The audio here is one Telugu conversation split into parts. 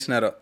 చేసినారో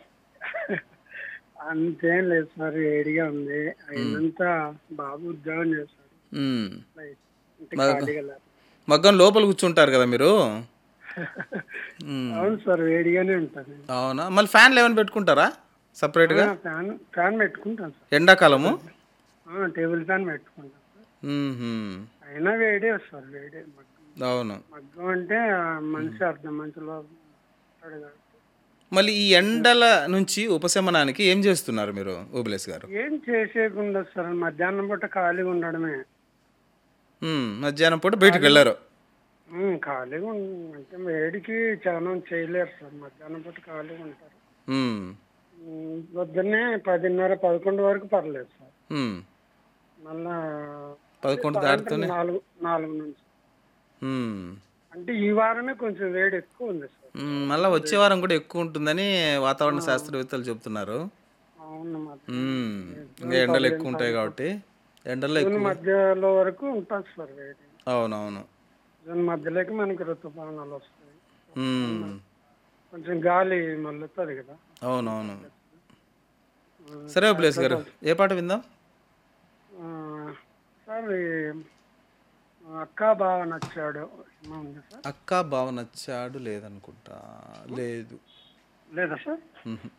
అంతేం లేదు సార్ వేడిగా ఉంది అయినంత బాబు ఉద్యోగం చేస్తాడు మ్మ్. ఇంటి బాగా- ఖాళీగా లేదు. మగ్గం లోపల కూర్చుంటారు కదా మీరు మ్మ్. అవును సార్ వేడిగానే ఉంటాను అవునా మళ్ళీ ఫ్యాన్లు ఏమైనా పెట్టుకుంటారా సపరేట్గా ఫ్యాన్ ఫ్యాన్ పెట్టుకుంటాను సార్ ఎండాకాలము ఆ, టేబుల్ ఫ్యాన్ పెట్టుకుంటాను సార్ మ్మ్హ్మ్. అయినా వేడే సార్ వేడే మగ్గం అవును మగ్గం అంటే ఆ, మనిషి అర్థం మనిషిలో ఉంటాడు కాబట్టి. మళ్ళీ ఈ ఎండల నుంచి ఉపశమనానికి ఏం చేస్తున్నారు మీరు ఓబిలేస్ గారు ఏం చేసేయకుండా సార్ మధ్యాహ్నం పూట ఖాళీగా ఉండడమే మ్మ్. మధ్యాహ్నం పూట బయటికి వెళ్ళారు ఉమ్, ఖాళీగా ఉం- అంటే వేడికి చాలా చేయలేరు సార్ మధ్యాహ్నం పూట ఖాళీగా ఉంటారు మ్మ్. ఉమ్, పొద్దున్నే పదిన్నర పదకొండు వరకు పర్లేదు సార్ మ్మ్. మళ్ళా పదకొండు సాయంత్రం నాలుగు నాలుగు నుంచి మ్మ్. అంటే ఈ వారమే కొంచెం వేడి ఎక్కువ ఉంది సార్ మ్మ్. మళ్ళా వచ్చే వారం కూడా ఎక్కువ ఉంటుందని వాతావరణ శాస్త్రవేత్తలు చెప్తున్నారు అవును మరి మ్మ్. ఇంకా ఎండలు ఎక్కువ ఉంటాయి కాబట్టి ఎండల్లో జూన్ ఎక్కువ మధ్యలో వరకు ఉంటుంది సార్ వేడి అవునవును జూన్ మధ్యలోకి మనకి ఋతుపవనాలు వస్తాయి మ్మ్. కొంచెం గాలి మళ్ళుతుంది కదా అవునవును సరే ఓబిలేస్ గారు ఏ పాట విందాం ఆ, సార్ ఈ అక్క బాగా నచ్చాడు ఏమో ఉంది సార్ అక్క బావ నచ్చాడు లేదనుకుంటా లేదు లేదా సార్ మ్మ్.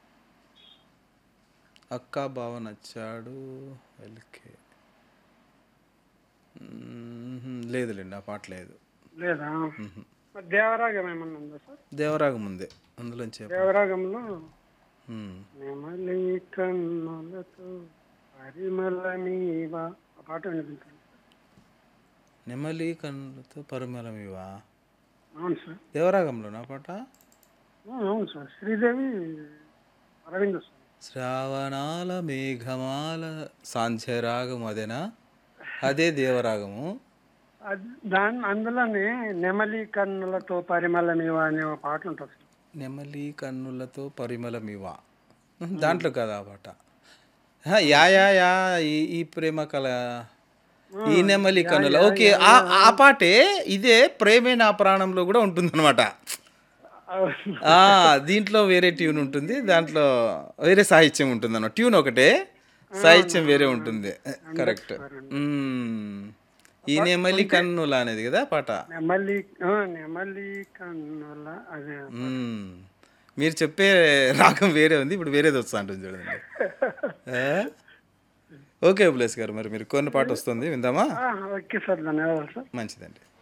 అక్క బావ నచ్చాడు ఎల్కే మ్మ్. లేదులేండి ఆ పాట లేదు లేదా మరి దేవరాగం ఏమన్నా ఉందా సార్ దేవరాగం ఉంది అందులోంచి ఏ పాట? దేవరాగంలో మ్మ్. నెమలి కన్నులతో పరిమళ నీవా ఆ పాట వినిపించండి నెమలి కన్నులతో పరిమళం ఇవా అవును సార్ దేవరాగంలో నా పాట ఆ, అవును సార్ శ్రీదేవి అరవింద్ సార్ శ్రావణాల మేఘమాల సాంధ్యరాగం అదేనా అదే దేవరాగము అది దాని అందులోనే నెమలి కన్నులతో పరిమళ నీవా అనే ఒక పాట ఉంటుంది సార్ నెమలి కన్నులతో పరిమళమివా దాంట్లో కదా ఆ పాట హ, యా యా యా ఈ ఈ ప్రేమ కల ఈ నెమలి కన్నుల ఓకే ఆ ఆ పాటే ఇదే ప్రేమే నా ప్రాణంలో కూడా ఉంటుందన్నమాట అవును. ఆ, దీంట్లో వేరే ట్యూన్ ఉంటుంది దాంట్లో వేరే సాహిత్యం ఉంటుంది అన్నమాట ట్యూన్ ఒకటే సాహిత్యం వేరే ఉంటుంది కరెక్ట్ మ్మ్. ఈ నెమలి కన్నుల అనేది కదా పాట నెమలి ఆ, నెమలి కన్నుల అదే మ్మ్. మీరు చెప్పే రాగం వేరే ఉంది ఇప్పుడు వేరేది వస్తా ఉంటుంది చూడండి ఆ? ఓకే ప్లేస్ గారు మరి మీరు కొన్ని పాట వస్తుంది విందామా ఆ, ఓకే సార్ ధన్యవాదాలు సార్ మంచిదండి